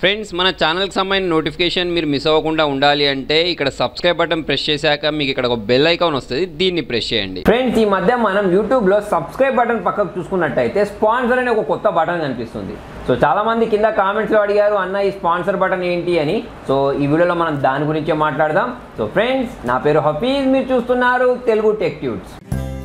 friends మన ఛానల్కి సంబంధించిన నోటిఫికేషన్ మీరు మిస్ అవ్వకుండా ఉండాలి అంటే ఇక్కడ సబ్స్క్రైబ్ బటన్ ప్రెస్ చేశాక మీకు ఇక్కడ ఒక బెల్ ఐకాన్ వస్తుంది దీన్ని ప్రెస్ చేయండి ఫ్రెండ్స్ ఈ మధ్య మనం యూట్యూబ్లో సబ్స్క్రైబ్ బటన్ పక్కకు చూసుకున్నట్టయితే స్పాన్సర్ అనే ఒక కొత్త బటన్ కనిపిస్తుంది సో చాలా మంది కింద కామెంట్స్లో అడిగారు అన్న ఈ స్పాన్సర్ బటన్ ఏంటి అని సో ఈ వీడియోలో మనం దాని గురించే మాట్లాడదాం సో ఫ్రెండ్స్ నా పేరు హఫీజ్ మీరు చూస్తున్నారు తెలుగు టెక్ ట్యూట్స్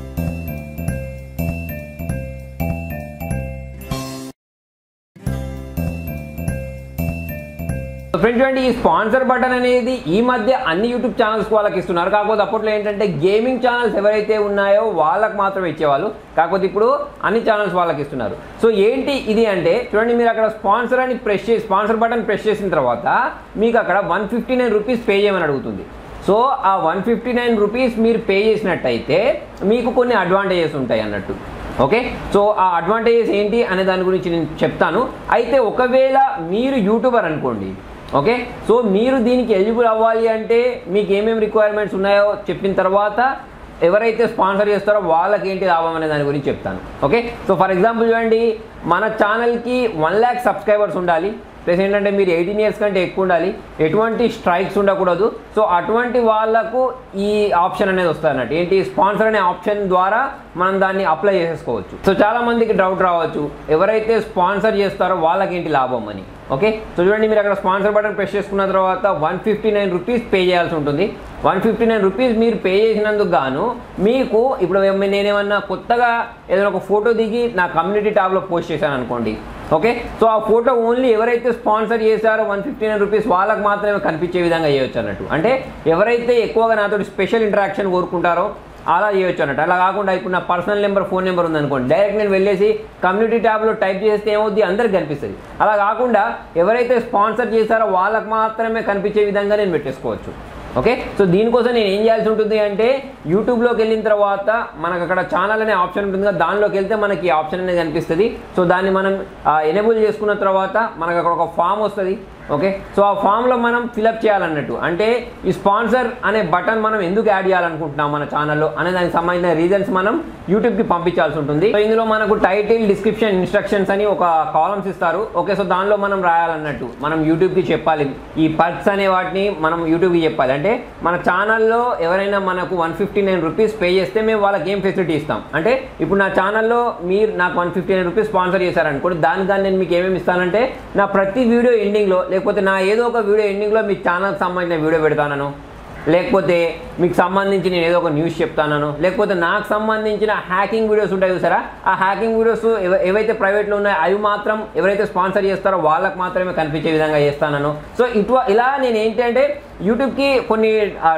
ఫ్రెండ్స్ చూడండి ఈ స్పాన్సర్ బటన్ అనేది ఈ మధ్య అన్ని యూట్యూబ్ ఛానల్స్ వాళ్ళకి ఇస్తున్నారు కాకపోతే అప్పట్లో ఏంటంటే గేమింగ్ ఛానల్స్ ఎవరైతే ఉన్నాయో వాళ్ళకి మాత్రమే ఇచ్చేవాళ్ళు కాకపోతే ఇప్పుడు అన్ని ఛానల్స్ వాళ్ళకి ఇస్తున్నారు సో ఏంటి ఇది అంటే చూడండి మీరు అక్కడ స్పాన్సర్ అని ప్రెస్ చేసి స్పాన్సర్ బటన్ ప్రెస్ చేసిన తర్వాత మీకు అక్కడ one fifty nine rupees pay చేయమని అడుగుతుంది సో ఆ వన్ ఫిఫ్టీ నైన్ రూపీస్ మీరు పే చేసినట్టయితే మీకు కొన్ని అడ్వాంటేజెస్ ఉంటాయి అన్నట్టు ఓకే సో ఆ అడ్వాంటేజెస్ ఏంటి అనే దాని గురించి నేను చెప్తాను అయితే ఒకవేళ మీరు యూట్యూబర్ అనుకోండి ఓకే సో మీరు దీనికి ఎలిజిబుల్ అవ్వాలి అంటే మీకు ఏమేమి రిక్వైర్మెంట్స్ ఉన్నాయో చెప్పిన తర్వాత ఎవరైతే స్పాన్సర్ చేస్తారో వాళ్ళకి ఏంటి లాభం అనే దాని గురించి చెప్తాను ఓకే సో ఫర్ ఎగ్జాంపుల్ చూడండి మన ఛానల్కి వన్ ల్యాక్ సబ్స్క్రైబర్స్ ఉండాలి ప్లస్ ఏంటంటే మీరు ఎయిటీన్ ఇయర్స్ కంటే ఎక్కువ ఉండాలి ఎటువంటి స్ట్రైక్స్ ఉండకూడదు సో అటువంటి వాళ్ళకు ఈ ఆప్షన్ అనేది వస్తుంది అన్నట్టు ఏంటి స్పాన్సర్ అనే ఆప్షన్ ద్వారా మనం దాన్ని అప్లై చేసేసుకోవచ్చు సో చాలా మందికి డౌట్ రావచ్చు ఎవరైతే స్పాన్సర్ చేస్తారో వాళ్ళకి ఏంటి లాభం అని ఓకే సో చూడండి మీరు అక్కడ స్పాన్సర్ బటన్ ప్రెస్ చేసుకున్న తర్వాత one fifty nine rupees pay చేయాల్సి ఉంటుంది వన్ ఫిఫ్టీ నైన్ రూపీస్ మీరు పే చేసినందుకు గాను మీకు ఇప్పుడు నేనేమన్నా కొత్తగా ఏదైనా ఒక ఫోటో దిగి నా కమ్యూనిటీ ట్యాబ్లో పోస్ట్ చేశాను అనుకోండి ఓకే సో ఆ ఫోటో ఓన్లీ ఎవరైతే స్పాన్సర్ చేశారో వన్ ఫిఫ్టీ నైన్ రూపీస్ వాళ్ళకి మాత్రమే కనిపించే విధంగా చేయొచ్చు అన్నట్టు అంటే ఎవరైతే ఎక్కువగా నాతో స్పెషల్ ఇంటరాక్షన్ కోరుకుంటారో అలా చేయొచ్చు అన్నట్టు అలా కాకుండా ఇప్పుడు నా పర్సనల్ నెంబర్ ఫోన్ నెంబర్ ఉందనుకోండి డైరెక్ట్ నేను వెళ్ళేసి కమ్యూనిటీ ట్యాబ్లో టైప్ చేస్తే ఏమవుద్ది అందరికి కనిపిస్తుంది అలా కాకుండా ఎవరైతే స్పాన్సర్ చేశారో వాళ్ళకి మాత్రమే కనిపించే విధంగా నేను పెట్టేసుకోవచ్చు ఓకే సో దీనికోసం నేను ఏం చేయాల్సి ఉంటుంది అంటే యూట్యూబ్లోకి వెళ్ళిన తర్వాత మనకు అక్కడ ఛానల్ అనే ఆప్షన్ ఉంటుంది కదా దానిలోకి వెళ్తే మనకి ఈ ఆప్షన్ అనేది కనిపిస్తుంది సో దాన్ని మనం ఎనేబుల్ చేసుకున్న తర్వాత మనకు అక్కడ ఒక ఫామ్ వస్తుంది ఓకే సో ఆ ఫామ్లో మనం ఫిలప్ చేయాలన్నట్టు అంటే ఈ స్పాన్సర్ అనే బటన్ మనం ఎందుకు యాడ్ చేయాలనుకుంటున్నాం మన ఛానల్లో అనే దానికి సంబంధించిన రీజన్స్ మనం యూట్యూబ్కి పంపించాల్సి ఉంటుంది సో ఇందులో మనకు టైటిల్ డిస్క్రిప్షన్ ఇన్స్ట్రక్షన్స్ అని ఒక కాలమ్స్ ఇస్తారు ఓకే సో దానిలో మనం రాయాలన్నట్టు మనం యూట్యూబ్కి చెప్పాలి ఈ పర్క్స్ అనే వాటిని మనం యూట్యూబ్కి చెప్పాలి అంటే మన ఛానల్లో ఎవరైనా మనకు one fifty nine rupees pay చేస్తే మేము వాళ్ళకి ఏం ఫెసిలిటీ ఇస్తాం అంటే ఇప్పుడు నా ఛానల్లో మీరు నాకు one fifty nine rupees sponsor చేశారనుకోండి దానికి కానీ నేను మీకు ఏమేమి ఇస్తానంటే నా ప్రతి వీడియో ఎండింగ్లో లేకపోతే నా ఏదో ఒక వీడియో ఎండింగ్లో మీ ఛానల్కి సంబంధించిన వీడియో పెడతాను లేకపోతే మీకు సంబంధించి నేను ఏదో ఒక న్యూస్ చెప్తాను లేకపోతే నాకు సంబంధించిన హ్యాకింగ్ వీడియోస్ ఉంటాయి చూసారా ఆ హ్యాకింగ్ వీడియోస్ ఏవైతే ప్రైవేట్లో ఉన్నాయో అవి మాత్రం ఎవరైతే స్పాన్సర్ చేస్తారో వాళ్ళకి మాత్రమే కనిపించే విధంగా చేస్తాను సో ఇటు ఇలా నేను ఏంటంటే యూట్యూబ్కి కొన్ని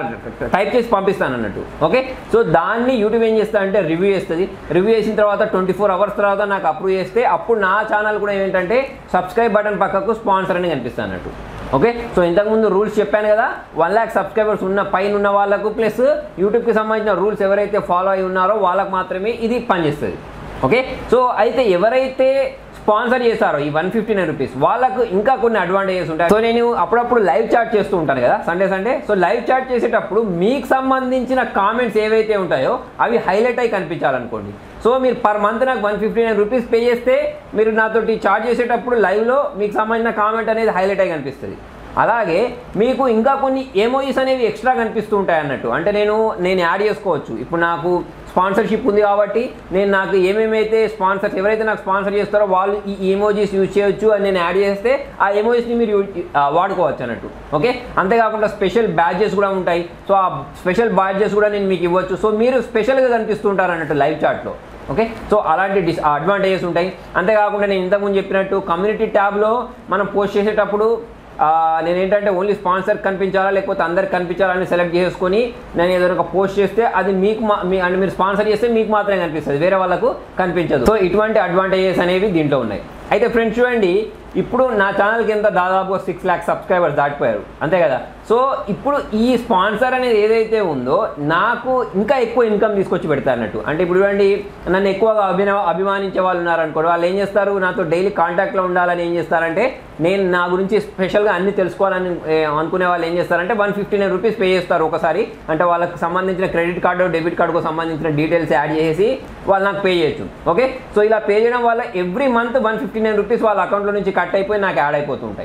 టైప్ చేసి పంపిస్తాను అన్నట్టు ఓకే సో దాన్ని యూట్యూబ్ ఏం చేస్తా అంటే రివ్యూ చేస్తుంది రివ్యూ చేసిన తర్వాత ట్వంటీ ఫోర్ అవర్స్ తర్వాత నాకు అప్రూవ్ చేస్తే అప్పుడు నా ఛానల్ కూడా ఏంటంటే సబ్స్క్రైబ్ బటన్ పక్కకు స్పాన్సర్ అని కనిపిస్తాను అన్నట్టు ఓకే సో ఇంతకుముందు రూల్స్ చెప్పాను కదా వన్ ల్యాక్ సబ్స్క్రైబర్స్ ఉన్న పైన ఉన్న వాళ్ళకు ప్లస్ యూట్యూబ్కి సంబంధించిన రూల్స్ ఎవరైతే ఫాలో అయి ఉన్నారో వాళ్ళకు మాత్రమే ఇది పనిచేస్తుంది ఓకే సో అయితే ఎవరైతే స్పాన్సర్ చేస్తారో ఈ వన్ ఫిఫ్టీ నైన్ రూపీస్ వాళ్ళకు ఇంకా కొన్ని అడ్వాంటేజెస్ ఉంటాయి సో నేను అప్పుడప్పుడు లైవ్ చాట్ చేస్తూ ఉంటాను కదా Sunday Sunday so live chat చేసేటప్పుడు మీకు సంబంధించిన కామెంట్స్ ఏవైతే ఉంటాయో అవి హైలైట్ అయి కనిపించాలనుకోండి సో మీరు పర్ మంత్ నాకు one fifty nine rupees pay చేస్తే మీరు నాతోటి చార్జ్ చేసేటప్పుడు లైవ్లో మీకు సంబంధించిన కామెంట్ అనేది హైలైట్ అయి కనిపిస్తుంది అలాగే మీకు ఇంకా కొన్ని ఎమోజీస్ అనేవి ఎక్స్ట్రా కనిపిస్తూ ఉంటాయి అన్నట్టు అంటే నేను నేను యాడ్ చేసుకోవచ్చు ఇప్పుడు నాకు స్పాన్సర్షిప్ ఉంది కాబట్టి నేను నాకు ఏమేమైతే స్పాన్సర్స్ ఎవరైతే నాకు స్పాన్సర్ చేస్తారో వాళ్ళు ఈ ఎమోజీస్ యూజ్ చేయొచ్చు అని నేను యాడ్ చేస్తే ఆ ఎమోజీస్ని మీరు వాడుకోవచ్చు అన్నట్టు ఓకే అంతేకాకుండా స్పెషల్ బ్యాడ్జెస్ కూడా ఉంటాయి సో ఆ స్పెషల్ బ్యాడ్జెస్ కూడా నేను మీకు ఇవ్వచ్చు సో మీరు స్పెషల్గా కనిపిస్తుంటారు అన్నట్టు లైవ్ చాట్లో ఓకే సో అలాంటి డిస్ అడ్వాంటేజెస్ ఉంటాయి అంతేకాకుండా నేను ఇంతకుముందు చెప్పినట్టు కమ్యూనిటీ ట్యాబ్లో మనం పోస్ట్ చేసేటప్పుడు నేను ఏంటంటే ఓన్లీ స్పాన్సర్ కనిపించాలా లేకపోతే అందరికి కనిపించాలని సెలెక్ట్ చేసుకొని నేను ఏదైనా ఒక పోస్ట్ చేస్తే అది మీకు మీ అంటే మీరు స్పాన్సర్ చేస్తే మీకు మాత్రమే కనిపిస్తుంది వేరే వాళ్ళకు కనిపించదు సో ఇటువంటి అడ్వాంటేజెస్ అనేవి దీంట్లో ఉన్నాయి అయితే ఫ్రెండ్స్ చూడండి ఇప్పుడు నా ఛానల్కి ఎంత దాదాపు సిక్స్ ల్యాక్స్ సబ్స్క్రైబర్స్ దాటిపోయారు అంతే కదా సో ఇప్పుడు ఈ స్పాన్సర్ అనేది ఏదైతే ఉందో నాకు ఇంకా ఎక్కువ ఇన్కమ్ తీసుకొచ్చి పెడతారు అన్నట్టు అంటే ఇప్పుడు చూడండి నన్ను ఎక్కువగా అభిన అభిమానించే వాళ్ళు ఉన్నారనుకోండి వాళ్ళు ఏం చేస్తారు నాతో డైలీ కాంటాక్ట్లో ఉండాలని ఏం చేస్తారంటే నేను నా గురించి స్పెషల్గా అన్ని తెలుసుకోవాలని అనుకునే వాళ్ళు ఏం చేస్తారంటే one fifty nine rupees pay చేస్తారు ఒకసారి అంటే వాళ్ళకి సంబంధించిన క్రెడిట్ కార్డు డెబిట్ కార్డుకు సంబంధించిన డీటెయిల్స్ యాడ్ చేసి వాళ్ళు నాకు పే చేయొచ్చు ఓకే సో ఇలా పే చేయడం వల్ల every month one fifty nine rupees వాళ్ళ అకౌంట్లో నుంచి కట్ అయిపోయి నాకు యాడ్ అయిపోతుంటాయి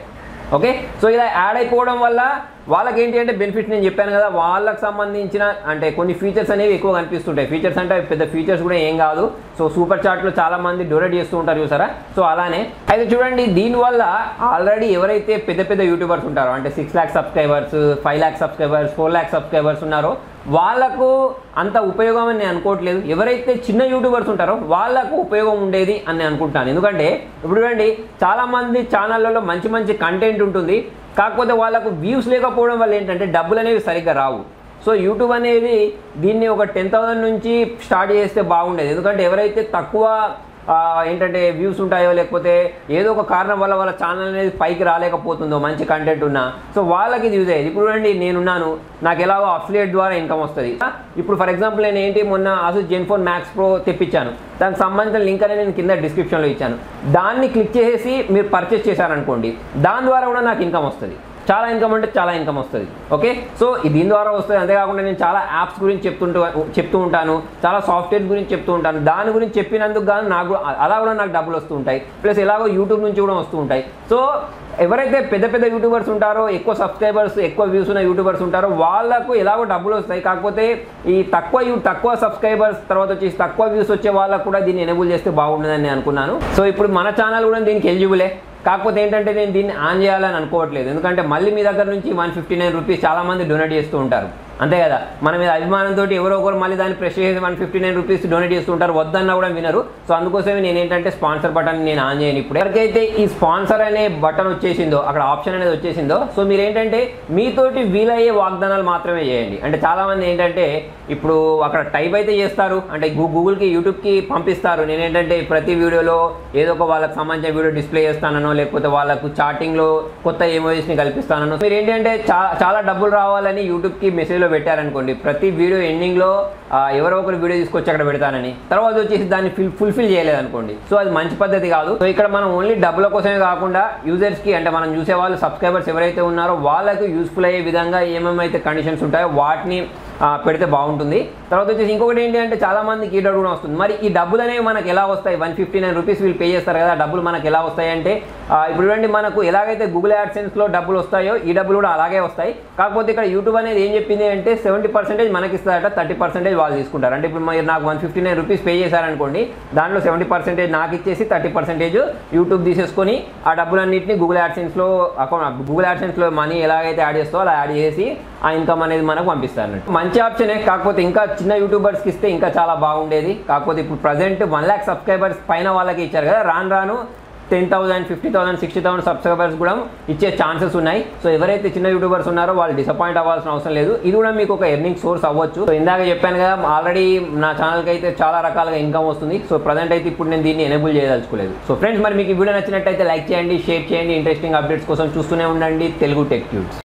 ఓకే సో ఇలా యాడ్ అయిపోవడం వల్ల వాళ్ళకి ఏంటి అంటే బెనిఫిట్ నేను చెప్పాను కదా వాళ్ళకి సంబంధించిన అంటే కొన్ని ఫీచర్స్ అనేవి ఎక్కువ కనిపిస్తుంటాయి ఫీచర్స్ అంటే అవి పెద్ద ఫీచర్స్ కూడా ఏం కాదు సో సూపర్ చాట్లో చాలా మంది డొనేట్ చేస్తూ ఉంటారు చూసారా సో అలానే అయితే చూడండి దీనివల్ల ఆల్రెడీ ఎవరైతే పెద్ద పెద్ద యూట్యూబర్స్ ఉంటారో అంటే six lakh subscribers five lakh subscribers four lakh subscribers ఉన్నారో వాళ్ళకు అంత ఉపయోగం అని నేను అనుకోవట్లేదు ఎవరైతే చిన్న యూట్యూబర్స్ ఉంటారో వాళ్ళకు ఉపయోగం ఉండేది అని నేను అనుకుంటాను ఎందుకంటే ఇప్పుడు చూడండి చాలామంది ఛానళ్ళలో మంచి మంచి కంటెంట్ ఉంటుంది కాకపోతే వాళ్ళకు వ్యూస్ లేకపోవడం వల్ల ఏంటంటే డబ్బులు అనేవి సరిగ్గా రావు సో యూట్యూబ్ అనేది దీన్ని ఒక టెన్ థౌసండ్ నుంచి స్టార్ట్ చేస్తే బాగుండేది ఎందుకంటే ఎవరైతే తక్కువ ఆ, ఏంటంటే వ్యూస్ ఉంటాయో లేకపోతే ఏదో ఒక కారణం వల్ల వాళ్ళ ఛానల్ అనేది పైకి రాలేకపోతుందో మంచి కంటెంట్ ఉన్నా సో వాళ్ళకి ఇది యూజ్ అయ్యేది ఇప్పుడు చూడండి నేనున్నాను నాకు ఎలాగో అఫిలియేట్ ద్వారా ఇన్కమ్ వస్తుంది ఇప్పుడు ఫర్ ఎగ్జాంపుల్ నేను ఏంటి మొన్న ఆసూస్ జెన్ఫోన్ మ్యాక్స్ ప్రో తెప్పించాను దానికి సంబంధించిన లింక్ అనేది నేను కింద డిస్క్రిప్షన్లో ఇచ్చాను దాన్ని క్లిక్ చేసేసి మీరు పర్చేస్ చేశారనుకోండి దాని ద్వారా కూడా నాకు ఇన్కమ్ వస్తుంది చాలా ఇన్కమ్ అంటే చాలా ఇన్కమ్ వస్తుంది ఓకే సో ఈ దీని ద్వారా వస్తుంది అంతేకాకుండా నేను చాలా యాప్స్ గురించి చెప్తుంటూ చెప్తూ ఉంటాను చాలా సాఫ్ట్వేర్ గురించి చెప్తూ ఉంటాను దాని గురించి చెప్పినందుకు గాను నాకు అలా కూడా నాకు డబ్బులు వస్తూ ఉంటాయి ప్లస్ ఎలాగో యూట్యూబ్ నుంచి కూడా వస్తూ ఉంటాయి సో ఎవరైతే పెద్ద పెద్ద యూట్యూబర్స్ ఉంటారో ఎక్కువ సబ్స్క్రైబర్స్ ఎక్కువ వ్యూస్ ఉన్న యూట్యూబర్స్ ఉంటారో వాళ్ళకు ఎలాగో డబ్బులు వస్తాయి కాకపోతే ఈ తక్కువ యూ తక్కువ సబ్స్క్రైబర్స్ తర్వాత వచ్చేసి తక్కువ వ్యూస్ వచ్చే వాళ్ళకు కూడా దీన్ని ఎనేబుల్ చేస్తే బాగుంటుందని నేను అనుకున్నాను సో ఇప్పుడు మన ఛానల్ కూడా దీనికి ఎలిజిబులే కాకపోతే ఏంటంటే నేను దీన్ని ఆన్ చేయాలని అనుకోవట్లేదు ఎందుకంటే మళ్ళీ మీ దగ్గర నుంచి వన్ ఫిఫ్టీ నైన్ రూపీస్ చాలామంది డొనేట్ చేస్తూ ఉంటారు అంతే కదా మన మీద అభిమానంతో ఎవరో ఒకరు మళ్ళీ దాన్ని ప్రెస్ చేసి one fifty nine rupees donate చేస్తుంటారు వద్దన్నా కూడా వినరు సో అందుకోసమే నేను ఏంటంటే స్పాన్సర్ బటన్ నేను ఆన్ చేయను ఇప్పుడు ఎవరికైతే ఈ స్పాన్సర్ అనే బటన్ వచ్చేసిందో అక్కడ ఆప్షన్ అనేది వచ్చేసిందో సో మీరు ఏంటంటే మీతోటి వీలయ్యే వాగ్దానాలు మాత్రమే చేయండి అంటే చాలామంది ఏంటంటే ఇప్పుడు అక్కడ టైప్ అయితే చేస్తారు అంటే గూ- గూగుల్కి యూట్యూబ్కి పంపిస్తారు నేను ఏంటంటే ప్రతి వీడియోలో ఏదో ఒక వాళ్ళకి సంబంధించిన వీడియో డిస్ప్లే చేస్తానో లేకపోతే వాళ్ళకు చాటింగ్లో కొత్త ఎమోజీస్ని కల్పిస్తానో మీరు ఏంటంటే చా- చాలా డబ్బులు రావాలని యూట్యూబ్కి మెసేజ్లో పెట్టారనుకోండి ప్రతి వీడియో ఎండింగ్లో ఎవరో ఒకరు వీడియో తీసుకొచ్చి అక్కడ పెడతానని తర్వాత వచ్చేసి దాన్ని ఫిల్ ఫుల్ఫిల్ చేయలేదు అనుకోండి సో అది మంచి పద్ధతి కాదు సో ఇక్కడ మనం ఓన్లీ డబ్బుల కోసమే కాకుండా యూజర్స్కి అంటే మనం చూసే వాళ్ళు సబ్స్క్రైబర్స్ ఎవరైతే ఉన్నారో వాళ్ళకు యూస్ఫుల్ అయ్యే విధంగా ఏమేమైతే కండిషన్స్ ఉంటాయో వాటిని ఆ, పెడితే బాగుంటుంది తర్వాత వచ్చేసి ఇంకొకటి ఏంటి అంటే చాలా మందికి ఈ డబ్బు కూడా వస్తుంది మరి ఈ డబ్బులు అనేవి మనకి ఎలా వస్తాయి వన్ ఫిఫ్టీ నైన్ రూపీస్ వీళ్ళు పే చేస్తారు కదా ఆ డబ్బులు మనకి ఎలా వస్తాయి అంటే ఆ, ఇప్పుడు చూడండి మనకు ఎలాగైతే గూగుల్ యాడ్సెన్స్లో డబ్బులు వస్తాయో ఈ డబ్బులు కూడా అలాగే వస్తాయి కాకపోతే ఇక్కడ యూట్యూబ్ అనేది ఏం చెప్పింది అంటే సెవెంటీ పర్సెంటేజ్ మనకి ఇస్తారట థర్టీ పర్సెంటేజ్ వాళ్ళు తీసుకుంటారు అంటే ఇప్పుడు మీరు నాకు one fifty nine rupees pay చేశారనుకోండి దాంట్లో సెవెంటీ పర్సెంటేజ్ నాకు ఇచ్చేసి థర్టీ పర్సెంటేజ్ యూట్యూబ్ తీసేసుకొని ఆ డబ్బులన్నింటినీ గూగుల్ యాడ్సెన్స్లో అకౌంట్ గూగుల్ యాడ్సెన్స్లో మనీ ఎలాగైతే యాడ్ చేస్తో అలా యాడ్ చేసి ఆ ఇన్కమ్ అనేది మనకు పంపిస్తారు అన్నట్టు మంచి ఆప్షనే కాకపోతే ఇంకా చిన్న యూట్యూబర్స్కి ఇస్తే ఇంకా చాలా బాగుండేది కాకపోతే ఇప్పుడు ప్రజెంట్ వన్ ల్యాక్ సబ్స్క్రైబర్స్ పైన వాళ్ళకి ఇచ్చారు కదా రాను రాను ten thousand fifty thousand sixty thousand subscribers కూడా ఇచ్చే ఛాన్సెస్ ఉన్నాయి సో ఎవరైతే చిన్న యూట్యూబర్స్ ఉన్నారో వాళ్ళు డిసప్పాయింట్ అవ్వాల్సిన అవసరం లేదు ఇది కూడా మీకు ఒక ఎర్నింగ్ సోర్స్ అవ్వచ్చు సో ఇందాక చెప్పాను కదా ఆల్రెడీ నా ఛానల్కి అయితే చాలా రకాలుగా ఇన్కమ్ వస్తుంది సో ప్రజెంట్ అయితే ఇప్పుడు నేను దీన్ని ఎనేబుల్ చేయదలుచుకోలేదు సో ఫ్రెండ్స్ మరి మీకు ఈ వీడియో నచ్చినట్టయితే లైక్ చేయండి షేర్ చేయండి ఇంట్రెస్టింగ్ అప్డేట్స్ కోసం చూస్తూనే ఉండండి తెలుగు టెక్ ట్యూబ్స్